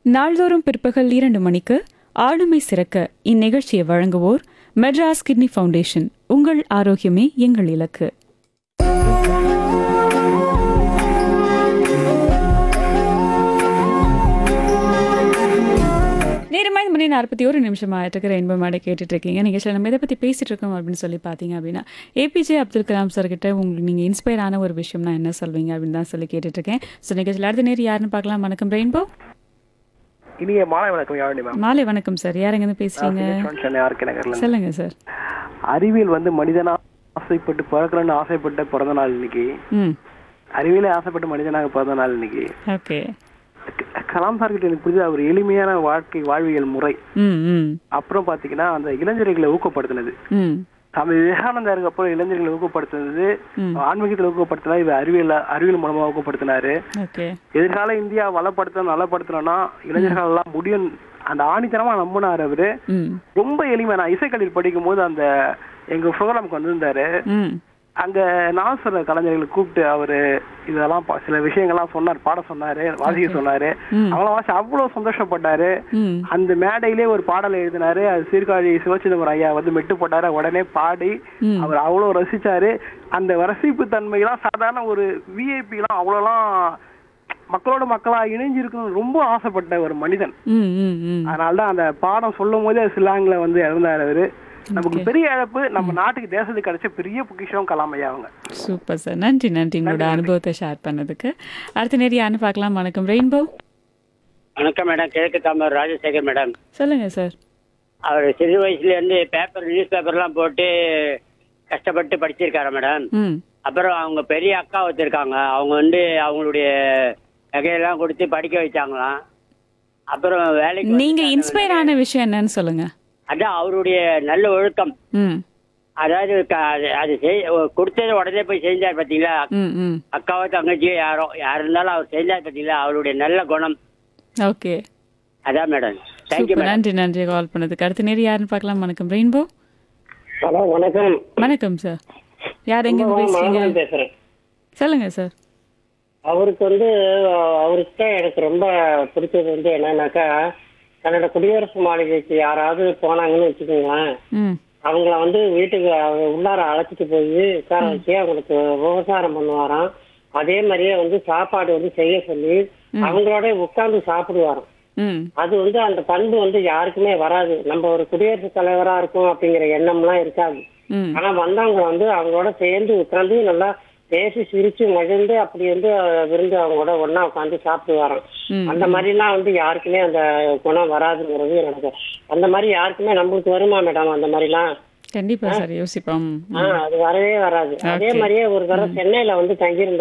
நாள்தோறும் பிற்பகல் இரண்டு மணிக்கு ஆளுமை சிறக்க இந்நிகழ்ச்சியை வழங்குவோர் மெட்ராஸ் கிட்னி ஃபவுண்டேஷன் உங்கள் ஆரோக்கியமே எங்கள் இலக்கு நேரமாக இந்த மணி நாற்பத்தி ஒரு நிமிஷம் ஆயிட்டு ரெயின்போ மாடை கேட்டுட்டு இருக்கீங்க நீங்கள் சில நம்ம இதை பற்றி பேசிட்டு இருக்கோம் அப்படின்னு சொல்லி பார்த்தீங்க அப்படின்னா ஏபிஜே அப்துல் கலாம் சார் கிட்ட உங்களுக்கு நீங்கள் இன்ஸ்பயர் ஆன ஒரு விஷயம்னா என்ன சொல்வீங்க அப்படின்னு தான் சொல்லி கேட்டுட்டு இருக்கேன் ஸோ நிகழ்ச்சியில் அடுத்த நேரம் யாருன்னு பார்க்கலாம் வணக்கம் ரெயின்போ இனிய மாலை வணக்கம் யாழினி மேம் மாலை வணக்கம் சார் யார் எங்கேருந்து பேசுறீங்க சென்னை ஆர்கே நகர்ல இருந்து. சொல்லுங்க சார் அறிவியல் வந்து மனிதனா ஆசைப்பட்டு பிறக்கணும்னு ஆசைப்பட்ட பிறந்த நாள் இன்னைக்கு ம் அறிவியலே ஆசைப்பட்ட மனிதனாக பிறந்த நாள் இன்னைக்கு ஓகே க- கலாம் சார் கிட்ட எனக்கு புரிஞ்ச அவர் எளிமையான வாழ்க்கை வாழ்வியல் முறை ம் ம் அப்புறம் பாத்தீங்கன்னா அந்த இளைஞர்களை ஊக்கப்படுத்தினது ம் சாமி விவேகானந்தருக்கு அப்புறம் இளைஞர்களை ஊக்கப்படுத்தினது ம். ஆன்மீகத்தில் ஊக்கப்படுத்தினா இவர் அறிவியல் அறிவியல் மூலமா ஊக்கப்படுத்தினாரு ஓகே எதிர்கால இந்தியா வளப்படுத்த நலப்படுத்தணும்னா இளைஞர்கள் எல்லாம் முடியும் அந்த ஆணித்தனமா நம்பினார் அவரு ம் ரொம்ப எளிமை நான் இசைக்கல்வியில் படிக்கும் போது அந்த எங்க ப்ரோக்ராமுக்கு வந்திருந்தாரு ம் அங்க நாசுர கலைஞர்களை கூப்பிட்டு அவரு இதெல்லாம் பா- சில விஷயங்கள்லாம் சொன்னார் பாட சொன்னாரு வாசிக்க சொன்னாரு ம். அவங்கள வாசி அவ்வளவு சந்தோஷப்பட்டாரு ம் அந்த மேடையிலே ஒரு பாடல் எழுதினாரு அது சீர்காழி சிவச்சிதம்பரம் ஐயா வந்து மெட்டு போட்டாரு உடனே பாடி ம். அவர் அவ்வளவு ரசிச்சாரு அந்த ரசிப்பு தன்மையெல்லாம் சாதாரண ஒரு விஐபி எல்லாம் அவ்வளவுலாம் மக்களோட மக்களா இணைஞ்சிருக்கணும்னு ரொம்ப ஆசைப்பட்ட ஒரு மனிதன் ம் ம் ம் அதனாலதான் அந்த பாடம் சொல்லும் போதே சிலாங்ல வந்து இறந்தாரு அவரு நமக்கு பெரிய இழப்பு நம்ம நாட்டுக்கு தேசத்துக்கு கிடைச்ச பெரிய பொக்கிஷம் கலாம் ஐயா அவங்க சூப்பர் சார் நன்றி நன்றி உங்களோட அனுபவத்தை ஷேர் பண்ணதுக்கு அடுத்த நேரம் யாருன்னு பார்க்கலாம் வணக்கம் ரெயின்போ வணக்கம் மேடம் கிழக்கு தாமர் ராஜசேகர் மேடம் சொல்லுங்க சார் அவர் சிறு வயசுல இருந்து பேப்பர் நியூஸ் பேப்பர்லாம் போட்டு கஷ்டப்பட்டு படிச்சிருக்காரு மேடம் ம் அப்புறம் அவங்க பெரிய அக்கா வச்சிருக்காங்க அவங்க வந்து அவங்களுடைய நகையெல்லாம் கொடுத்து படிக்க வச்சாங்களாம் அப்புறம் வேலைக்கு நீங்க வந்துட்டாங்க. இன்ஸ்பயர் ஆன விஷயம் என்னன்னு சொல்லுங்க அதான் அவருடைய நல்ல ஒழுக்கம் ம் அதாவது க- அது- அது செய் கொடுத்தது உடனே போய் செஞ்சார் பார்த்தீங்களா ம் ம் அக்காவோ தங்கச்சியோ யாரோ யார் இருந்தாலும் அவர் செஞ்சார் பார்த்தீங்களா அவருடைய நல்ல குணம் ஓகே அதான் மேடம் தேங்க்யூ சூப்பர் மேடம் நன்றி நன்றி கால் பண்ணதுக்கு அடுத்த நேரம் யாருன்னு பார்க்கலாம் வணக்கம் ரெயின்போ ஹலோ வணக்கம் வணக்கம் சார் யார் எங்க இருந்து பேசுறீங்க மனோகரன் பேசுறேன் சொல்லுங்க சார் அவருக்கு வந்து அஹ், அவருக்கு எனக்கு ரொம்ப பிடிச்சது வந்து என்னன்னாக்கா தன்னோட குடியரசு மாளிகைக்கு யாராவது போனாங்கன்னு வச்சுக்கோங்களேன் ம் அவங்கள வந்து வீட்டுக்கு அவங்க உள்ளார அழைச்சிட்டு போய் உட்கார வச்சு அவங்களுக்கு விவசாயம் பண்ணுவாராம் அதே மாதிரியே வந்து சாப்பாடு வந்து செய்ய சொல்லி அவங்களோட உட்கார்ந்து சாப்பிடுவாராம் ம் அது வந்து அந்த பண்பு வந்து யாருக்குமே வராது நம்ம ஒரு குடியரசுத் தலைவரா இருக்கும் அப்படிங்கிற எண்ணம்லாம் இருக்காது ம் ஆனா வந்தவங்க வந்து அவங்களோட சேர்ந்து உட்கார்ந்து நல்லா பேசி சிரிச்சு மகிழ்ந்து அப்படி வந்து அஹ், விருந்து அவங்களோட ஒண்ணா உட்காந்து சாப்பிட்டு வரோம் ம். அந்த மாதிரிலாம் வந்து யாருக்குமே அந்த குணம் வராதுங்கிறது எனக்கு அந்த மாதிரி யாருக்குமே நம்மளுக்கு வருமா மேடம் அந்த மாதிரிலாம் கண்டிப்பா சார் யோசிப்போம் ஆஹ் அது வரவே வராது அதே மாதிரியே ஒரு தடவை சென்னையில வந்து தங்கியிருந்த